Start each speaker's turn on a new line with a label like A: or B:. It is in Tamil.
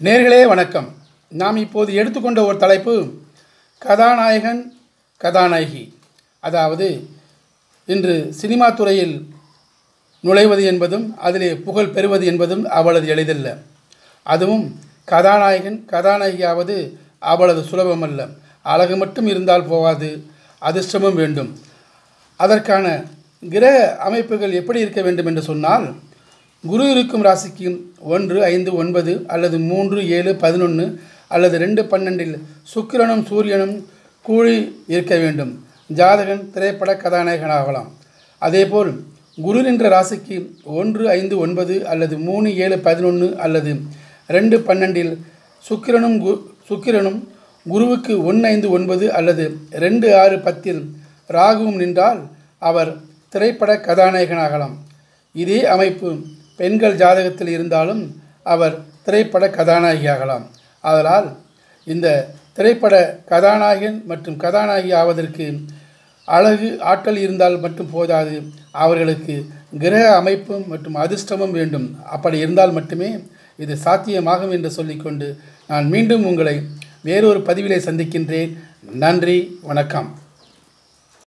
A: நேர்களே வணக்கம் நாம் இப்போது எடுத்துக்கொண்ட ஒரு தலைப்பு கதாநாயகன் கதாநாயகி அதாவது இன்று சினிமா துறையில் நுழைவது என்பதும் அதிலே புகழ் பெறுவது என்பதும் அவ்வளவு எளிதல்ல அதுவும் கதாநாயகன் கதாநாயகியாவது அவ்வளவு சுலபமல்ல அழகு மட்டும் இருந்தால் போகாது அதிர்ஷ்டமும் வேண்டும் அதற்கான கிரக அமைப்புகள் எப்படி இருக்க வேண்டும் என்று சொன்னால் குரு இருக்கும் ராசிக்கு ஒன்று ஐந்து ஒன்பது அல்லது மூன்று ஏழு பதினொன்று அல்லது ரெண்டு பன்னெண்டில் சுக்கிரனும் சூரியனும் கூழி இருக்க வேண்டும் ஜாதகன் திரைப்பட கதாநாயகன் ஆகலாம் அதேபோல் குரு நின்ற ராசிக்கு ஒன்று ஐந்து ஒன்பது அல்லது மூணு ஏழு பதினொன்று அல்லது ரெண்டு பன்னெண்டில் சுக்கிரனும் கு சுக்கிரனும் குருவுக்கு ஒன்று ஐந்து ஒன்பது அல்லது ரெண்டு ஆறு பத்தில் ராகுவும் நின்றால் அவர் திரைப்பட கதாநாயகனாகலாம் இதே அமைப்பு பெண்கள் ஜாதகத்தில் இருந்தாலும் அவர் திரைப்பட கதாநாயகியாகலாம் ஆதலால் இந்த திரைப்பட கதாநாயகன் மற்றும் கதாநாயகி ஆவதற்கு அழகு ஆற்றல் இருந்தால் மட்டும் போதாது அவர்களுக்கு கிரக அமைப்பும் மற்றும் அதிர்ஷ்டமும் வேண்டும் அப்படி இருந்தால் மட்டுமே இது சாத்தியமாகும் என்று சொல்லிக்கொண்டு நான் மீண்டும் உங்களை வேறொரு பதிவிலே சந்திக்கின்றேன் நன்றி வணக்கம்